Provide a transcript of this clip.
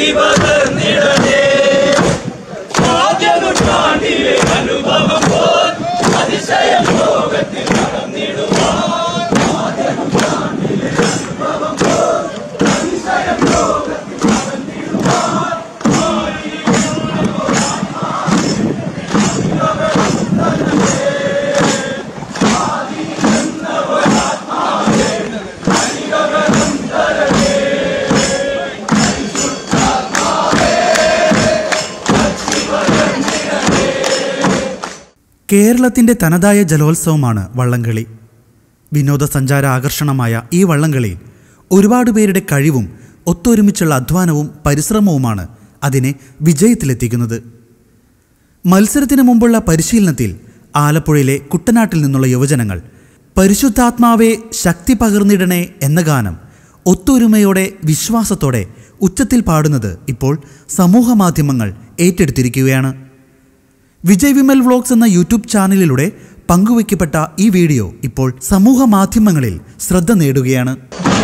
ശക്തി പകർന്നിടണേ ആദ്യ നൂറ്റാണ്ടിലെ അനുഭവം പോൽ അതിശയം ലോകത്തിൽ നടന്നിടുവാൻ ആദ്യ നൂറ്റാണ്ടിലെ അനുഭവം പോൽ അതിശയം ലോകത്തിൽ നടന്നിടുവാൻ കേരളത്തിന്റെ തനതായ ജലോത്സവമാണ് വള്ളംകളി വിനോദസഞ്ചാര ആകർഷണമായ ഈ വള്ളംകളിയിൽ ഒരുപാട് പേരുടെ കഴിവും ഒത്തൊരുമിച്ചുള്ള അധ്വാനവും പരിശ്രമവുമാണ് അതിനെ വിജയത്തിലെത്തിക്കുന്നത് മത്സരത്തിന് മുമ്പുള്ള പരിശീലനത്തിൽ ആലപ്പുഴയിലെ കുട്ടനാട്ടിൽ നിന്നുള്ള യുവജനങ്ങൾ പരിശുദ്ധാത്മാവെ ശക്തി പകർന്നിടണേ എന്ന ഗാനം ഒത്തൊരുമയോടെ വിശ്വാസത്തോടെ ഉച്ചത്തിൽ പാടുന്നത് ഇപ്പോൾ സമൂഹ മാധ്യമങ്ങൾ ഏറ്റെടുത്തിരിക്കുകയാണ് വിജയ് വിമൽ വ്ളോഗ്സ് എന്ന യൂട്യൂബ് ചാനലിലൂടെ പങ്കുവയ്ക്കപ്പെട്ട ഈ വീഡിയോ ഇപ്പോൾ സമൂഹ മാധ്യമങ്ങളിൽ ശ്രദ്ധ നേടുകയാണ്